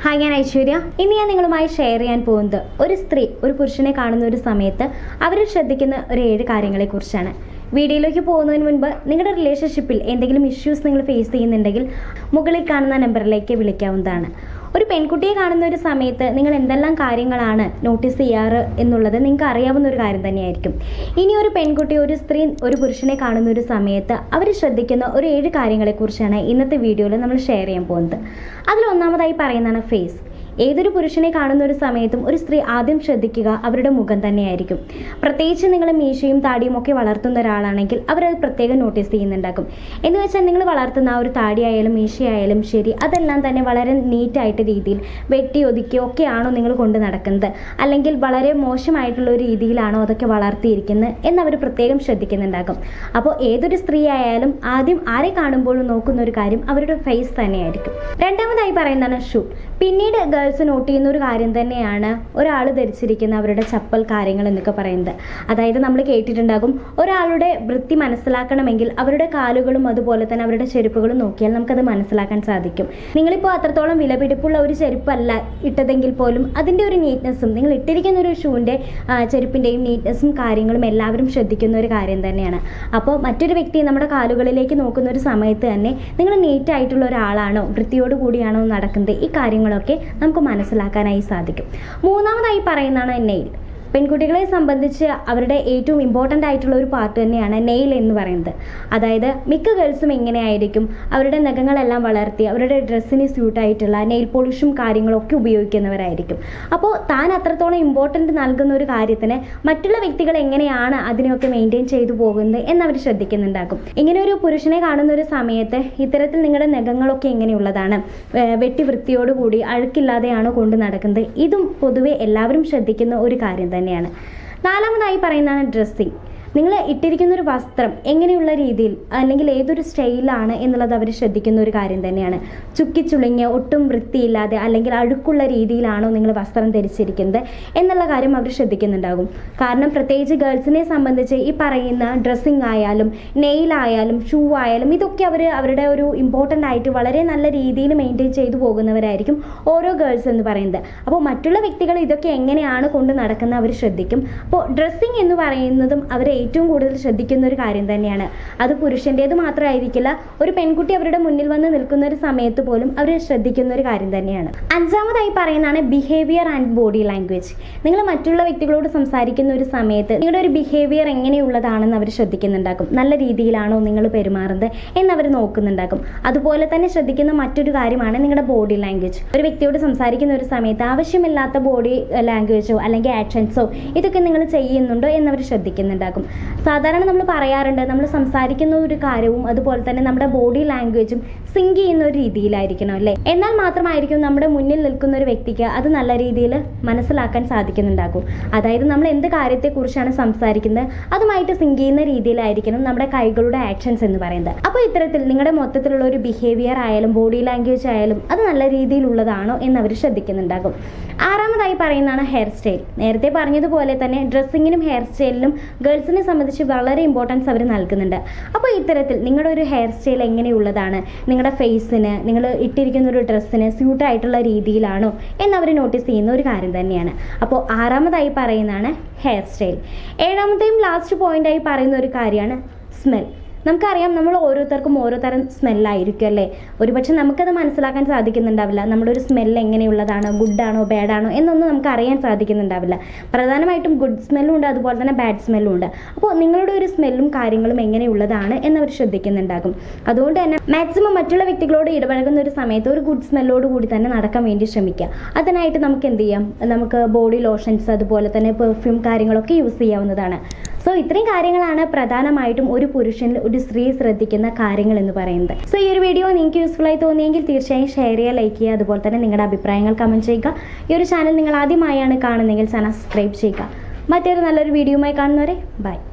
hi ഞാൻ ഐശ്വര്യ ഇന്ന് ഞാൻ നിങ്ങളുമായി ഷെയർ ചെയ്യാൻ പോകുന്നത് ഒരു സ്ത്രീ ഒരു പുരുഷനെ കാണുന്ന ഒരു സമയത്ത് അവർ ശ്രദ്ധിക്കുന്ന ഒരു ഏഴ് കാര്യങ്ങളെക്കുറിച്ചാണ് വീഡിയോയിലേക്ക് പോകുന്നതിന് മുൻപ് നിങ്ങളുടെ റിലേഷൻഷിപ്പിൽ എന്തെങ്കിലും ഇഷ്യൂസ് നിങ്ങൾ ഫേസ് ചെയ്യുന്നുണ്ടെങ്കിൽ മുകളിൽ കാണുന്ന നമ്പറിലേക്ക് വിളിക്കാവുന്നതാണ് ഒരു പെൺകുട്ടിയെ കാണുന്ന ഒരു സമയത്ത് നിങ്ങൾ എന്തെല്ലാം കാര്യങ്ങളാണ് നോട്ടീസ് ചെയ്യാറ് എന്നുള്ളത് നിങ്ങൾക്ക് അറിയാവുന്ന ഒരു കാര്യം തന്നെയായിരിക്കും ഇനി ഒരു പെൺകുട്ടി ഒരു സ്ത്രീ ഒരു പുരുഷനെ കാണുന്ന ഒരു സമയത്ത് അവർ ശ്രദ്ധിക്കുന്ന ഒരു ഏഴ് കാര്യങ്ങളെക്കുറിച്ചാണ് ഇന്നത്തെ വീഡിയോയിൽ നമ്മൾ ഷെയർ ചെയ്യാൻ പോകുന്നത് അതിൽ ഒന്നാമതായി പറയുന്നതാണ് ഫേസ് ഏതൊരു പുരുഷനെ കാണുന്ന ഒരു സമയത്തും ഒരു സ്ത്രീ ആദ്യം ശ്രദ്ധിക്കുക അവരുടെ മുഖം തന്നെയായിരിക്കും പ്രത്യേകിച്ച് നിങ്ങൾ മീശയും താടിയും ഒക്കെ വളർത്തുന്ന ഒരാളാണെങ്കിൽ അവരത് പ്രത്യേകം നോട്ടീസ് ചെയ്യുന്നുണ്ടാക്കും എന്ന് വെച്ചാൽ നിങ്ങൾ വളർത്തുന്ന ആ ഒരു താടിയായാലും മീശയായാലും ശരി അതെല്ലാം തന്നെ വളരെ നീറ്റായിട്ട് രീതിയിൽ വെട്ടി ഒതുക്കിയോ ഒക്കെയാണോ നിങ്ങൾ കൊണ്ട് നടക്കുന്നത് അല്ലെങ്കിൽ വളരെ മോശമായിട്ടുള്ള ഒരു രീതിയിലാണോ അതൊക്കെ വളർത്തിയിരിക്കുന്നത് എന്നവർ പ്രത്യേകം ശ്രദ്ധിക്കുന്നുണ്ടാകും അപ്പോൾ ഏതൊരു സ്ത്രീ ആയാലും ആദ്യം ആരെ കാണുമ്പോഴും നോക്കുന്ന ഒരു കാര്യം അവരുടെ ഫേസ് തന്നെയായിരിക്കും രണ്ടാമതായി പറയുന്നതാണ് ഷൂ പിന്നീട് ഗേൾസ് നോട്ട് ചെയ്യുന്ന ഒരു കാര്യം തന്നെയാണ് ഒരാൾ ധരിച്ചിരിക്കുന്ന അവരുടെ ചപ്പൽ കാര്യങ്ങൾ എന്നൊക്കെ പറയുന്നത് അതായത് നമ്മൾ കേട്ടിട്ടുണ്ടാകും ഒരാളുടെ വൃത്തി മനസ്സിലാക്കണമെങ്കിൽ അവരുടെ കാലുകളും അതുപോലെ തന്നെ അവരുടെ ചെരുപ്പുകളും നോക്കിയാൽ നമുക്കത് മനസ്സിലാക്കാൻ സാധിക്കും നിങ്ങളിപ്പോൾ അത്രത്തോളം വിലപിടിപ്പുള്ള ഒരു ചെരുപ്പല്ല ഇട്ടതെങ്കിൽ പോലും അതിൻ്റെ ഒരു നീറ്റ്നെസ്സും നിങ്ങൾ ഇട്ടിരിക്കുന്ന ഒരു ഷൂവിൻ്റെ ചെരുപ്പിൻ്റെയും നീറ്റ്നെസ്സും കാര്യങ്ങളും എല്ലാവരും ശ്രദ്ധിക്കുന്ന ഒരു കാര്യം തന്നെയാണ് അപ്പോൾ മറ്റൊരു വ്യക്തി നമ്മുടെ കാലുകളിലേക്ക് നോക്കുന്ന ഒരു സമയത്ത് തന്നെ നിങ്ങൾ നീറ്റായിട്ടുള്ള ഒരാളാണോ വൃത്തിയോട് കൂടിയാണോ നടക്കുന്നത് ഈ കാര്യങ്ങളൊക്കെ നമുക്ക് മനസ്സിലാക്കാനായി സാധിക്കും മൂന്നാമതായി പറയുന്നതാണ് നെയിൽ പെൺകുട്ടികളെ സംബന്ധിച്ച് അവരുടെ ഏറ്റവും ഇമ്പോർട്ടൻ്റ് ആയിട്ടുള്ള ഒരു പാർട്ട് തന്നെയാണ് നെയിൽ എന്ന് പറയുന്നത് അതായത് മിക്ക ഗേൾസും എങ്ങനെയായിരിക്കും അവരുടെ നഖങ്ങളെല്ലാം വളർത്തി അവരുടെ ഡ്രസ്സിന് സ്യൂട്ടായിട്ടുള്ള നെയിൽ പോളിഷും കാര്യങ്ങളൊക്കെ ഉപയോഗിക്കുന്നവരായിരിക്കും അപ്പോൾ താൻ അത്രത്തോളം ഇമ്പോർട്ടൻ്റ് നൽകുന്ന ഒരു കാര്യത്തിന് മറ്റുള്ള വ്യക്തികൾ എങ്ങനെയാണ് അതിനെയൊക്കെ മെയിൻറ്റെയിൻ ചെയ്തു പോകുന്നത് എന്നവർ ശ്രദ്ധിക്കുന്നുണ്ടാകും ഇങ്ങനെ ഒരു പുരുഷനെ കാണുന്ന ഒരു സമയത്ത് ഇത്തരത്തിൽ നിങ്ങളുടെ നഖങ്ങളൊക്കെ എങ്ങനെയുള്ളതാണ് ഏർ വെട്ടി വൃത്തിയോടുകൂടി അഴുക്കില്ലാതെയാണോ കൊണ്ട് നടക്കുന്നത് ഇതും പൊതുവെ എല്ലാവരും ശ്രദ്ധിക്കുന്ന ഒരു കാര്യം തന്നെയാണ് നാലാമതായി പറയുന്നതാണ് ഡ്രസ്സിങ് നിങ്ങൾ ഇട്ടിരിക്കുന്ന ഒരു വസ്ത്രം എങ്ങനെയുള്ള രീതിയിൽ അല്ലെങ്കിൽ ഏതൊരു സ്റ്റൈലാണ് എന്നുള്ളത് അവർ ശ്രദ്ധിക്കുന്ന ഒരു കാര്യം തന്നെയാണ് ചുക്കിച്ചുളിഞ്ഞ് ഒട്ടും വൃത്തിയില്ലാതെ അല്ലെങ്കിൽ അഴുക്കുള്ള രീതിയിലാണോ നിങ്ങൾ വസ്ത്രം ധരിച്ചിരിക്കുന്നത് എന്നുള്ള കാര്യം അവർ ശ്രദ്ധിക്കുന്നുണ്ടാകും കാരണം പ്രത്യേകിച്ച് ഗേൾസിനെ സംബന്ധിച്ച് ഈ പറയുന്ന ഡ്രസ്സിങ് ആയാലും നെയിലായാലും ഷൂ ആയാലും ഇതൊക്കെ അവർ അവരുടെ ഒരു ഇമ്പോർട്ടൻ്റ് ആയിട്ട് വളരെ നല്ല രീതിയിൽ മെയിൻറ്റെയിൻ ചെയ്തു പോകുന്നവരായിരിക്കും ഓരോ ഗേൾസ് എന്ന് പറയുന്നത് അപ്പോൾ മറ്റുള്ള വ്യക്തികൾ ഇതൊക്കെ എങ്ങനെയാണ് കൊണ്ട് നടക്കുന്നത് അവർ ശ്രദ്ധിക്കും അപ്പോൾ ഡ്രസ്സിങ് എന്ന് പറയുന്നതും അവർ ഏറ്റവും കൂടുതൽ ശ്രദ്ധിക്കുന്ന ഒരു കാര്യം തന്നെയാണ് അത് പുരുഷൻ്റേത് മാത്രമായിരിക്കില്ല ഒരു പെൺകുട്ടി അവരുടെ മുന്നിൽ വന്ന് നിൽക്കുന്ന ഒരു സമയത്ത് പോലും അവർ ശ്രദ്ധിക്കുന്ന ഒരു കാര്യം തന്നെയാണ് അഞ്ചാമതായി പറയുന്നതാണ് ബിഹേവിയർ ആൻഡ് ബോഡി ലാംഗ്വേജ് നിങ്ങൾ മറ്റുള്ള വ്യക്തികളോട് സംസാരിക്കുന്ന ഒരു സമയത്ത് നിങ്ങളുടെ ഒരു ബിഹേവിയർ എങ്ങനെയുള്ളതാണെന്ന് അവർ ശ്രദ്ധിക്കുന്നുണ്ടാക്കും നല്ല രീതിയിലാണോ നിങ്ങൾ പെരുമാറുന്നത് എന്നവർ നോക്കുന്നുണ്ടാക്കും അതുപോലെ തന്നെ ശ്രദ്ധിക്കുന്ന മറ്റൊരു കാര്യമാണ് നിങ്ങളുടെ ബോഡി ലാംഗ്വേജ് ഒരു വ്യക്തിയോട് സംസാരിക്കുന്ന ഒരു സമയത്ത് ആവശ്യമില്ലാത്ത ബോഡി ലാംഗ്വേജോ അല്ലെങ്കിൽ ആക്ഷൻസോ ഇതൊക്കെ നിങ്ങൾ ചെയ്യുന്നുണ്ടോ എന്നവർ ശ്രദ്ധിക്കുന്നുണ്ടാകും സാധാരണ നമ്മൾ പറയാറുണ്ട് നമ്മൾ സംസാരിക്കുന്ന ഒരു കാര്യവും അതുപോലെ തന്നെ നമ്മുടെ ബോഡി ലാംഗ്വേജും സിങ്ക് ചെയ്യുന്ന ഒരു രീതിയിലായിരിക്കണം അല്ലേ എന്നാൽ മാത്രമായിരിക്കും നമ്മുടെ മുന്നിൽ നിൽക്കുന്ന ഒരു വ്യക്തിക്ക് അത് നല്ല രീതിയിൽ മനസ്സിലാക്കാൻ സാധിക്കുന്നുണ്ടാകും അതായത് നമ്മൾ എന്ത് കാര്യത്തെക്കുറിച്ചാണ് സംസാരിക്കുന്നത് അതുമായിട്ട് സിങ്ക് ചെയ്യുന്ന രീതിയിലായിരിക്കണം നമ്മുടെ കൈകളുടെ ആക്ഷൻസ് എന്ന് പറയുന്നത് അപ്പോൾ ഇത്തരത്തിൽ നിങ്ങളുടെ മൊത്തത്തിലുള്ള ഒരു ബിഹേവിയർ ആയാലും ബോഡി ലാംഗ്വേജ് ആയാലും അത് നല്ല രീതിയിലുള്ളതാണോ എന്ന് അവർ ശ്രദ്ധിക്കുന്നുണ്ടാകും ആറാമതായി പറയുന്നതാണ് ഹെയർ സ്റ്റൈൽ നേരത്തെ പറഞ്ഞതുപോലെ തന്നെ ഡ്രസ്സിങ്ങിനും ഹെയർ സ്റ്റൈലിനും ഗേൾസിനെ സംബന്ധിച്ച് വളരെ ഇമ്പോർട്ടൻസ് അവർ നൽകുന്നുണ്ട് അപ്പോൾ ഇത്തരത്തിൽ നിങ്ങളുടെ ഒരു ഹെയർ സ്റ്റൈൽ എങ്ങനെയുള്ളതാണ് നിങ്ങളുടെ ഫേസിന് നിങ്ങൾ ഇട്ടിരിക്കുന്ന ഒരു ഡ്രസ്സിന് സ്യൂട്ടായിട്ടുള്ള രീതിയിലാണോ എന്നവർ നോട്ടീസ് ചെയ്യുന്ന ഒരു കാര്യം തന്നെയാണ് അപ്പോൾ ആറാമതായി പറയുന്നതാണ് ഹെയർ സ്റ്റൈൽ ഏഴാമത്തെയും ലാസ്റ്റ് പോയിന്റായി പറയുന്ന ഒരു കാര്യമാണ് സ്മെൽ നമുക്കറിയാം നമ്മൾ ഓരോരുത്തർക്കും ഓരോ തരം സ്മെല്ലായിരിക്കും അല്ലേ ഒരുപക്ഷെ നമുക്കത് മനസ്സിലാക്കാൻ സാധിക്കുന്നുണ്ടാവില്ല നമ്മുടെ ഒരു സ്മെല്ല് എങ്ങനെയുള്ളതാണ് ഗുഡാണോ ബാഡാണോ എന്നൊന്നും നമുക്ക് അറിയാൻ സാധിക്കുന്നുണ്ടാവില്ല പ്രധാനമായിട്ടും ഗുഡ് സ്മെല്ലും ഉണ്ട് അതുപോലെ തന്നെ ബാഡ് സ്മെല്ലും ഉണ്ട് അപ്പോൾ നിങ്ങളുടെ ഒരു സ്മെല്ലും കാര്യങ്ങളും എങ്ങനെയുള്ളതാണ് എന്നവർ ശ്രദ്ധിക്കുന്നുണ്ടാകും അതുകൊണ്ട് തന്നെ മാക്സിമം മറ്റുള്ള വ്യക്തികളോട് ഇടപഴകുന്ന ഒരു സമയത്ത് ഒരു ഗുഡ് സ്മെല്ലോട് കൂടി തന്നെ നടക്കാൻ വേണ്ടി ശ്രമിക്കുക അതിനായിട്ട് നമുക്ക് എന്ത് ചെയ്യാം നമുക്ക് ബോഡി ലോഷൻസ് അതുപോലെ തന്നെ പെർഫ്യൂം കാര്യങ്ങളൊക്കെ യൂസ് ചെയ്യാവുന്നതാണ് സോ ഇത്രയും കാര്യങ്ങളാണ് പ്രധാനമായിട്ടും ഒരു പുരുഷനിൽ ഒരു സ്ത്രീ ശ്രദ്ധിക്കുന്ന കാര്യങ്ങൾ എന്ന് പറയുന്നത് സോ ഈ ഒരു വീഡിയോ നിങ്ങൾക്ക് യൂസ്ഫുൾ ആയി തോന്നിയെങ്കിൽ തീർച്ചയായും ഷെയർ ചെയ്യുക ലൈക്ക് ചെയ്യുക അതുപോലെ തന്നെ നിങ്ങളുടെ അഭിപ്രായങ്ങൾ കമൻറ്റ് ചെയ്യുക ഈ ഒരു ചാനൽ നിങ്ങൾ ആദ്യമായാണ് കാണുന്നതെങ്കിൽ ചാനൽ സബ്സ്ക്രൈബ് ചെയ്യുക മറ്റൊരു നല്ലൊരു വീഡിയോയുമായി കാണുന്നവരെ ബൈ